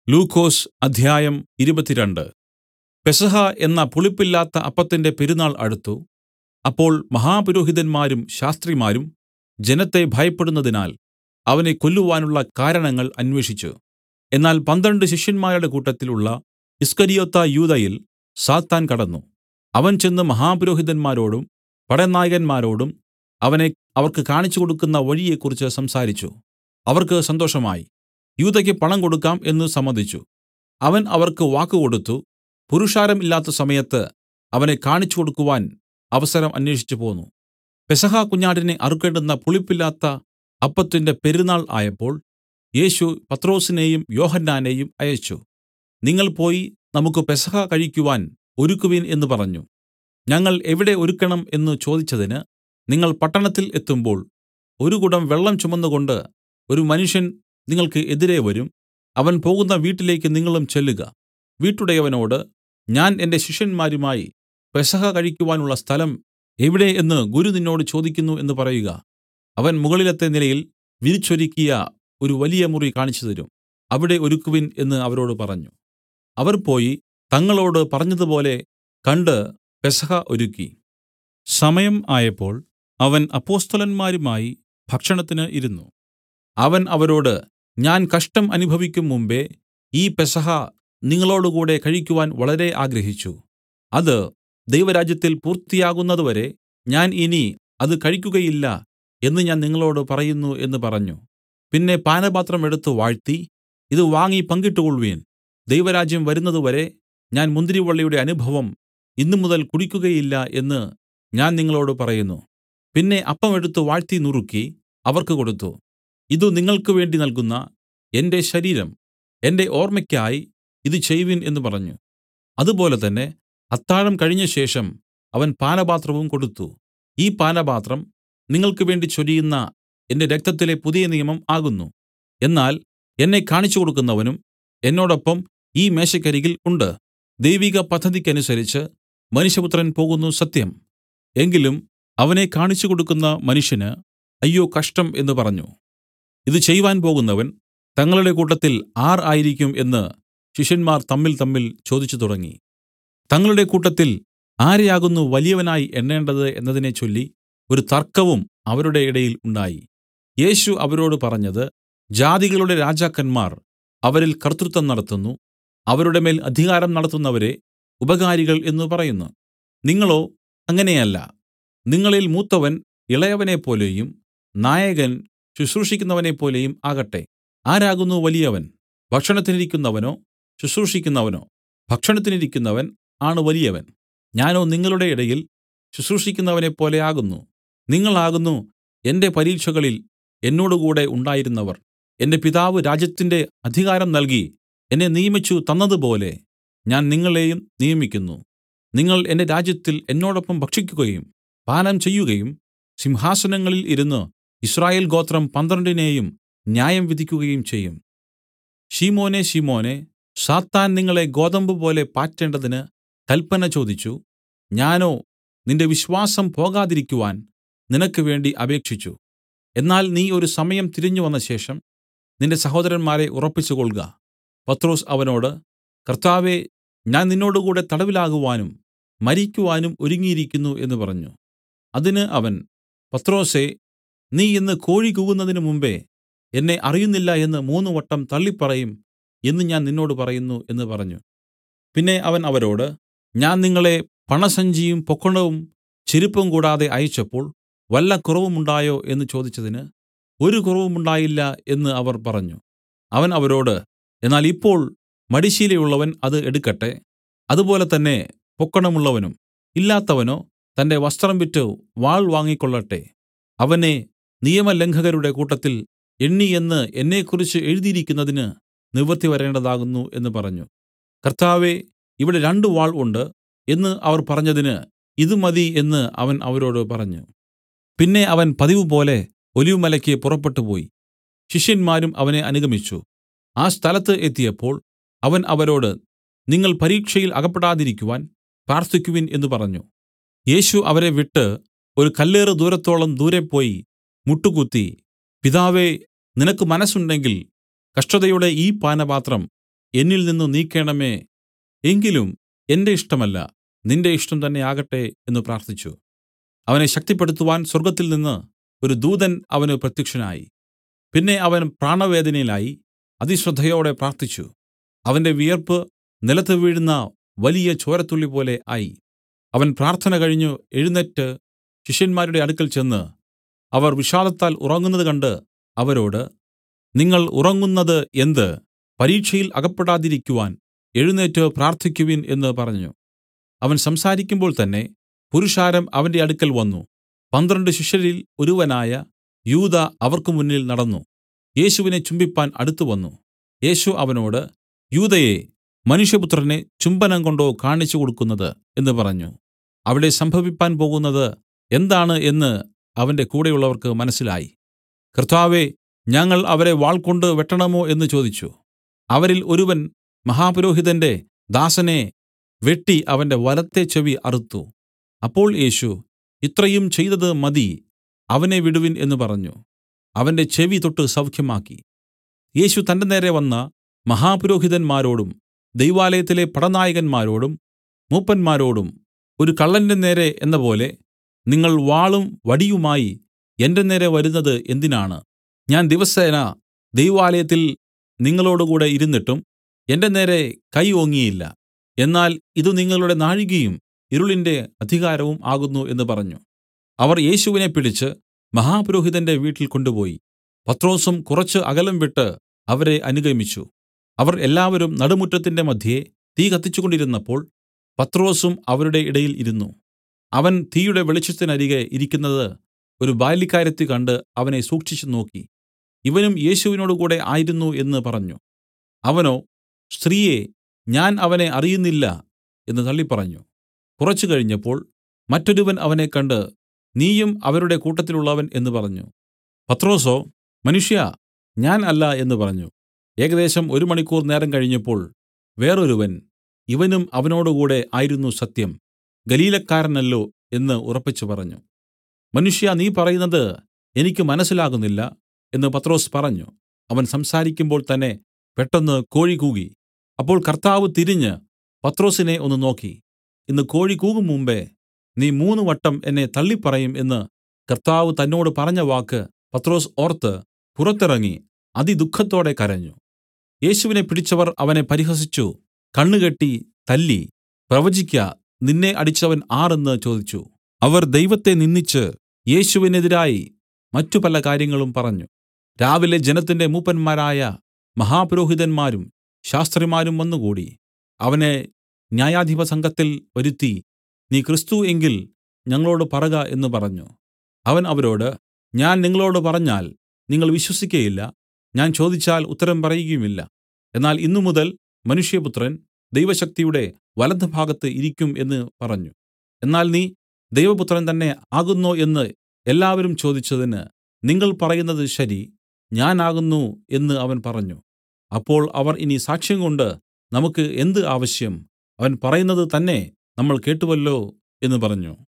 ലൂക്കോസ് അദ്ധ്യായം ഇരുപത്തിരണ്ട് പെസഹ എന്ന പുളിപ്പില്ലാത്ത അപ്പത്തിന്റെ പെരുന്നാൾ അടുത്തു അപ്പോൾ മഹാപുരോഹിതന്മാരും ശാസ്ത്രിമാരും ജനത്തെ ഭയപ്പെടുന്നതിനാൽ അവനെ കൊല്ലുവാനുള്ള കാരണങ്ങൾ അന്വേഷിച്ചു എന്നാൽ പന്ത്രണ്ട് ശിഷ്യന്മാരുടെ കൂട്ടത്തിൽ ഉള്ള ഇസ്കരിയോത്താ യൂദയിൽ സാത്താൻ കടന്നു അവൻ ചെന്ന് മഹാപുരോഹിതന്മാരോടും പടനായകന്മാരോടും അവനെ അവർക്ക് കാണിച്ചുകൊടുക്കുന്ന വഴിയെക്കുറിച്ച് സംസാരിച്ചു അവർക്ക് സന്തോഷമായി യൂദയ്ക്ക് പണം കൊടുക്കാം എന്ന് സമ്മതിച്ചു അവൻ അവർക്ക് വാക്കുകൊടുത്തു പുരുഷാരം ഇല്ലാത്ത സമയത്ത് അവനെ കാണിച്ചുകൊടുക്കുവാൻ അവസരം അന്വേഷിച്ചുപോന്നു പെസഹ കുഞ്ഞാടിനെ അറുക്കേണ്ടുന്ന പുളിപ്പില്ലാത്ത അപ്പത്തിന്റെ പെരുന്നാൾ ആയപ്പോൾ യേശു പത്രൊസിനെയും യോഹന്നാനെയും അയച്ചു നിങ്ങൾ പോയി നമുക്ക് പെസഹ കഴിക്കുവാൻ ഒരുക്കുവിൻ എന്ന് പറഞ്ഞു ഞങ്ങൾ എവിടെ ഒരുക്കണം എന്നു ചോദിച്ചതിന് നിങ്ങൾ പട്ടണത്തിൽ എത്തുമ്പോൾ ഒരു കുടം വെള്ളം ചുമന്നുകൊണ്ടു ഒരു മനുഷ്യൻ നിങ്ങൾക്ക് എതിരെ വരും അവൻ പോകുന്ന വീട്ടിലേക്ക് നിങ്ങളും ചെല്ലുക വീട്ടുടയവനോട് ഞാൻ എന്റെ ശിഷ്യന്മാരുമായി പെസഹ കഴിക്കുവാനുള്ള സ്ഥലം എവിടെ എന്ന് ഗുരു നിന്നോട് ചോദിക്കുന്നു എന്ന് പറയുക അവൻ മുകളിലത്തെ നിലയിൽ വിരിച്ചൊരുക്കിയ ഒരു വലിയ മുറി കാണിച്ചുതരും അവിടെ ഒരുക്കുവിൻ എന്ന് അവരോട് പറഞ്ഞു അവർ പോയി തങ്ങളോട് പറഞ്ഞതുപോലെ കണ്ട് പെസഹ ഒരുക്കി സമയം ആയപ്പോൾ അവൻ അപ്പൊസ്തലന്മാരുമായി ഭക്ഷണത്തിന് ഇരുന്നു അവൻ അവരോട് ഞാൻ കഷ്ടം അനുഭവിക്കും മുമ്പെ ഈ പെസഹ നിങ്ങളോടുകൂടെ കഴിക്കുവാൻ വളരെ ആഗ്രഹിച്ചു അത് ദൈവരാജ്യത്തിൽ പൂർത്തിയാകുന്നതുവരെ ഞാൻ ഇനി അത് കഴിക്കുകയില്ല എന്ന് ഞാൻ നിങ്ങളോടു പറയുന്നു എന്ന് പറഞ്ഞു പിന്നെ പാനപാത്രം എടുത്തു വാഴ്ത്തി ഇത് വാങ്ങി പങ്കിട്ടുകൊൾവിൻ ദൈവരാജ്യം വരുന്നതുവരെ ഞാൻ മുന്തിരിവള്ളിയുടെ അനുഭവം ഇന്നുമുതൽ കുടിക്കുകയില്ല എന്ന് ഞാൻ നിങ്ങളോടു പറയുന്നു പിന്നെ അപ്പം എടുത്തു വാഴ്ത്തി നുറുക്കി അവർക്ക് കൊടുത്തു ഇതു നിങ്ങൾക്ക് വേണ്ടി നൽകുന്ന എന്റെ ശരീരം എന്റെ ഓർമ്മയ്ക്കായി ഇത് ചെയ്‌വിൻ എന്ന് പറഞ്ഞു അതുപോലെ തന്നെ അത്താഴം കഴിഞ്ഞശേഷം അവൻ പാനപാത്രവും കൊടുത്തു ഈ പാനപാത്രം നിങ്ങൾക്ക് വേണ്ടി ചൊരിയുന്ന എന്റെ രക്തത്തിലെ പുതിയ നിയമം ആകുന്നു എന്നാൽ എന്നെ കാണിച്ചുകൊടുക്കുന്നവനും എന്നോടൊപ്പം ഈ മേശക്കരികിൽ ഉണ്ട് ദൈവിക പദ്ധതിക്കനുസരിച്ച് മനുഷ്യപുത്രൻ പോകുന്നു സത്യം എങ്കിലും അവനെ കാണിച്ചുകൊടുക്കുന്ന മനുഷ്യന് അയ്യോ കഷ്ടം എന്ന് പറഞ്ഞു ഇത് ചെയ്‌വാൻ പോകുന്നവൻ തങ്ങളുടെ കൂട്ടത്തിൽ ആർ ആയിരിക്കും എന്ന് ശിഷ്യന്മാർ തമ്മിൽ തമ്മിൽ ചോദിച്ചു തുടങ്ങി തങ്ങളുടെ കൂട്ടത്തിൽ ആരെയാകുന്നു വലിയവനായി എണ്ണേണ്ടത് എന്നതിനെച്ചൊല്ലി ഒരു തർക്കവും അവരുടെ ഇടയിൽ ഉണ്ടായി യേശു അവരോട് പറഞ്ഞത് ജാതികളുടെ രാജാക്കന്മാർ അവരിൽ കർത്തൃത്വം നടത്തുന്നു അവരുടെ മേൽ അധികാരം നടത്തുന്നവരെ ഉപകാരികൾ എന്നു പറയുന്നു നിങ്ങളോ അങ്ങനെയല്ല നിങ്ങളിൽ മൂത്തവൻ ഇളയവനെപ്പോലെയും നായകൻ ശുശ്രൂഷിക്കുന്നവനെപ്പോലെയും ആകട്ടെ ആരാകുന്നു വലിയവൻ ഭക്ഷണത്തിനിരിക്കുന്നവനോ ശുശ്രൂഷിക്കുന്നവനോ ഭക്ഷണത്തിനിരിക്കുന്നവൻ ആണ് വലിയവൻ ഞാനോ നിങ്ങളുടെ ഇടയിൽ ശുശ്രൂഷിക്കുന്നവനെപ്പോലെ ആകുന്നു നിങ്ങളാകുന്നു എന്റെ പരീക്ഷകളിൽ എന്നോടുകൂടെ ഉണ്ടായിരുന്നവർ എന്റെ പിതാവ് രാജ്യത്തിന്റെ അധികാരം നൽകി എന്നെ നിയമിച്ചു തന്നതുപോലെ ഞാൻ നിങ്ങളെയും നിയമിക്കുന്നു നിങ്ങൾ എന്റെ രാജ്യത്തിൽ എന്നോടൊപ്പം ഭക്ഷിക്കുകയും പാനം ചെയ്യുകയും സിംഹാസനങ്ങളിൽ ഇരുന്ന് ഇസ്രായേൽ ഗോത്രം പന്ത്രണ്ടിനെയും ന്യായം വിധിക്കുകയും ചെയ്യും ശിമോനെ ശിമോനെ സാത്താൻ നിങ്ങളെ ഗോതമ്പുപോലെ പാറ്റേണ്ടതിന് കല്പന ചോദിച്ചു ഞാനോ നിന്റെ വിശ്വാസം പോകാതിരിക്കുവാൻ നിനക്ക് വേണ്ടി അപേക്ഷിച്ചു എന്നാൽ നീ ഒരു സമയം തിരിഞ്ഞു വന്ന ശേഷം നിന്റെ സഹോദരന്മാരെ ഉറപ്പിച്ചുകൊൾക പത്രോസ് അവനോട് കർത്താവേ ഞാൻ നിന്നോടുകൂടെ തടവിലാകുവാനും മരിക്കുവാനും ഒരുങ്ങിയിരിക്കുന്നു എന്ന് പറഞ്ഞു അതിന് അവൻ പത്രോസേ നീ ഇന്ന് കോഴി കൂകുന്നതിന് മുമ്പെ എന്നെ അറിയുന്നില്ല എന്ന് മൂന്ന് വട്ടം തള്ളിപ്പറയും എന്ന് ഞാൻ നിന്നോട് പറയുന്നു എന്ന് പറഞ്ഞു പിന്നെ അവൻ അവരോട് ഞാൻ നിങ്ങളെ പണസഞ്ചിയും പൊക്കണവും ചെരിപ്പും കൂടാതെ അയച്ചപ്പോൾ വല്ല കുറവുമുണ്ടായോ എന്ന് ചോദിച്ചതിന് ഒരു കുറവുമുണ്ടായില്ല എന്ന് അവർ പറഞ്ഞു അവൻ അവരോട് എന്നാൽ ഇപ്പോൾ മടിശീലയുള്ളവൻ അത് എടുക്കട്ടെ അതുപോലെ തന്നെ പൊക്കണമുള്ളവനും ഇല്ലാത്തവനോ തന്റെ വസ്ത്രം വിറ്റ് വാൾ വാങ്ങിക്കൊള്ളട്ടെ അവനെ നിയമലംഘകരുടെ കൂട്ടത്തിൽ എണ്ണി എന്ന് എന്നെക്കുറിച്ച് എഴുതിയിരിക്കുന്നതിന് നിവൃത്തി വരേണ്ടതാകുന്നു എന്ന് പറഞ്ഞു കർത്താവേ ഇവിടെ രണ്ടു വാൾ ഉണ്ട് എന്ന് അവർ പറഞ്ഞതിന് ഇത് മതി എന്ന് അവൻ അവരോട് പറഞ്ഞു പിന്നെ അവൻ പതിവുപോലെ ഒലിവുമലയ്ക്ക് പുറപ്പെട്ടുപോയി ശിഷ്യന്മാരും അവനെ അനുഗമിച്ചു ആ സ്ഥലത്ത് എത്തിയപ്പോൾ അവൻ അവരോട് നിങ്ങൾ പരീക്ഷയിൽ അകപ്പെടാതിരിക്കുവാൻ പ്രാർത്ഥിക്കുവിൻ എന്ന് പറഞ്ഞു യേശു അവരെ വിട്ട് ഒരു കല്ലേറ് ദൂരത്തോളം ദൂരെ പോയി മുട്ടുകുത്തി പിതാവേ നിനക്ക് മനസ്സുണ്ടെങ്കിൽ കഷ്ടതയുടെ ഈ പാനപാത്രം എന്നിൽ നിന്നു നീക്കേണമേ എങ്കിലും എന്റെ ഇഷ്ടമല്ല നിന്റെ ഇഷ്ടം തന്നെ ആകട്ടെ എന്ന് പ്രാർത്ഥിച്ചു അവനെ ശക്തിപ്പെടുത്തുവാൻ സ്വർഗ്ഗത്തിൽനിന്ന് ഒരു ദൂതൻ അവന് പ്രത്യക്ഷനായി പിന്നെ അവൻ പ്രാണവേദനയിലായി അതിശ്രദ്ധയോടെ പ്രാർത്ഥിച്ചു അവന്റെ വിയർപ്പ് നിലത്ത് വീഴുന്ന വലിയ ചോരത്തുള്ളി പോലെ ആയി അവൻ പ്രാർത്ഥന കഴിഞ്ഞു എഴുന്നേറ്റ് ശിഷ്യന്മാരുടെ അടുക്കൽ ചെന്ന് അവർ വിഷാദത്താൽ ഉറങ്ങുന്നത് കണ്ട് അവരോട് നിങ്ങൾ ഉറങ്ങുന്നത് എന്ത് പരീക്ഷയിൽ അകപ്പെടാതിരിക്കുവാൻ എഴുന്നേറ്റ് പ്രാർത്ഥിക്കുവിൻ എന്ന് പറഞ്ഞു അവൻ സംസാരിക്കുമ്പോൾ തന്നെ പുരുഷാരം അവന്റെ അടുക്കൽ വന്നു പന്ത്രണ്ട് ശിഷ്യരിൽ ഒരുവനായ യൂദ അവർക്ക് മുന്നിൽ നടന്നു യേശുവിനെ ചുംബിപ്പാൻ അടുത്തുവന്നു യേശു അവനോട് യൂദയേ മനുഷ്യപുത്രനെ ചുംബനം കൊണ്ടോ കാണിച്ചു കൊടുക്കുന്നത് എന്ന് പറഞ്ഞു അവിടെ സംഭവിപ്പാൻ പോകുന്നത് എന്താണ് എന്ന് അവന്റെ കൂടെയുള്ളവർക്ക് മനസ്സിലായി കർത്താവേ ഞങ്ങൾ അവരെ വാൾകൊണ്ട് വെട്ടണമോ എന്ന് ചോദിച്ചു അവരിൽ ഒരുവൻ മഹാപുരോഹിതന്റെ ദാസനെ വെട്ടി അവന്റെ വലത്തെ ചെവി അറുത്തു അപ്പോൾ യേശു ഇത്രയും ചെയ്തത് മതി അവനെ വിടുവിൻ എന്ന് പറഞ്ഞു അവന്റെ ചെവി തൊട്ട് സൗഖ്യമാക്കി യേശു തന്റെ നേരെ വന്ന മഹാപുരോഹിതന്മാരോടും ദൈവാലയത്തിലെ പടനായകന്മാരോടും മൂപ്പന്മാരോടും ഒരു കള്ളന്റെ നേരെ എന്നപോലെ നിങ്ങൾ വാളും വടിയുമായി എന്റെ നേരെ വരുന്നത് എന്തിനാണ് ഞാൻ ദിവസേന ദൈവാലയത്തിൽ നിങ്ങളോടുകൂടെ ഇരുന്നിട്ടും എന്റെ നേരെ കൈ ഓങ്ങിയില്ല എന്നാൽ ഇത് നിങ്ങളുടെ നാഴികയും ഇരുളിന്റെ അധികാരവും ആകുന്നു എന്ന് പറഞ്ഞു അവർ യേശുവിനെ പിടിച്ച് മഹാപുരോഹിതന്റെ വീട്ടിൽ കൊണ്ടുപോയി പത്രോസും കുറച്ച് അകലം വിട്ട് അവരെ അനുഗമിച്ചു അവർ എല്ലാവരും നടുമുറ്റത്തിന്റെ മധ്യേ തീ കത്തിച്ചുകൊണ്ടിരുന്നപ്പോൾ പത്രോസും അവരുടെ ഇടയിൽ ഇരുന്നു അവൻ തീയുടെ വെളിച്ചത്തിനരികെ ഇരിക്കുന്നത് ഒരു ബാല്യക്കാരത്തി കണ്ട് അവനെ സൂക്ഷിച്ചു നോക്കി ഇവനും യേശുവിനോടുകൂടെ ആയിരുന്നു എന്ന് പറഞ്ഞു അവനോ സ്ത്രീയെ ഞാൻ അവനെ അറിയുന്നില്ല എന്ന് തള്ളിപ്പറഞ്ഞു കുറച്ച് കഴിഞ്ഞപ്പോൾ മറ്റൊരുവൻ അവനെ കണ്ട് നീയും അവരുടെ കൂട്ടത്തിലുള്ളവൻ എന്ന് പറഞ്ഞു പത്രോസോ മനുഷ്യ ഞാൻ അല്ല എന്ന് പറഞ്ഞു ഏകദേശം ഒരു മണിക്കൂർ നേരം കഴിഞ്ഞപ്പോൾ വേറൊരുവൻ ഇവനും അവനോടുകൂടെ ആയിരുന്നു സത്യം ഗലീലക്കാരനല്ലോ എന്ന് ഉറപ്പിച്ചു പറഞ്ഞു മനുഷ്യ നീ പറയുന്നത് എനിക്ക് മനസ്സിലാകുന്നില്ല എന്ന് പത്രോസ് പറഞ്ഞു അവൻ സംസാരിക്കുമ്പോൾ തന്നെ പെട്ടെന്ന് കോഴി കൂകി അപ്പോൾ കർത്താവ് തിരിഞ്ഞ് പത്രോസിനെ ഒന്ന് നോക്കി ഇന്ന് കോഴി കൂകും മുമ്പേ നീ മൂന്ന് വട്ടം എന്നെ തള്ളിപ്പറയും എന്ന് കർത്താവ് തന്നോട് പറഞ്ഞ വാക്ക് പത്രോസ് ഓർത്ത് പുറത്തിറങ്ങി അതിദുഃഖത്തോടെ കരഞ്ഞു യേശുവിനെ പിടിച്ചവർ അവനെ പരിഹസിച്ചു കണ്ണുകെട്ടി തല്ലി പ്രവചിക്ക നിന്നെ അടിച്ചവൻ ആർ എന്ന് ചോദിച്ചു അവർ ദൈവത്തെ നിന്ദിച്ച് യേശുവിനെതിരായി മറ്റു പല കാര്യങ്ങളും പറഞ്ഞു രാവിലെ ജനത്തിന്റെ മൂപ്പന്മാരായ മഹാപുരോഹിതന്മാരും ശാസ്ത്രിമാരും വന്നുകൂടി അവനെ ന്യായാധിപ സംഘത്തിൽ വരുത്തി നീ ക്രിസ്തു എങ്കിൽ ഞങ്ങളോട് പറക എന്ന് പറഞ്ഞു അവൻ അവരോട് ഞാൻ നിങ്ങളോട് പറഞ്ഞാൽ നിങ്ങൾ വിശ്വസിക്കയില്ല ഞാൻ ചോദിച്ചാൽ ഉത്തരം പറയുകയുമില്ല എന്നാൽ ഇന്നുമുതൽ മനുഷ്യപുത്രൻ ദൈവശക്തിയുടെ വലത്തുഭാഗത്ത് ഇരിക്കും എന്ന് പറഞ്ഞു എന്നാൽ നീ ദൈവപുത്രൻ തന്നെ ആകുന്നോ എന്ന് എല്ലാവരും ചോദിച്ചതിന് നിങ്ങൾ പറയുന്നത് ശരി ഞാൻ ആകുന്നു എന്ന് അവൻ പറഞ്ഞു അപ്പോൾ അവർ ഇനി സാക്ഷ്യംകൊണ്ട് നമുക്ക് എന്ത് ആവശ്യം അവൻ പറയുന്നത് തന്നെ നമ്മൾ കേട്ടുവല്ലോ എന്ന് പറഞ്ഞു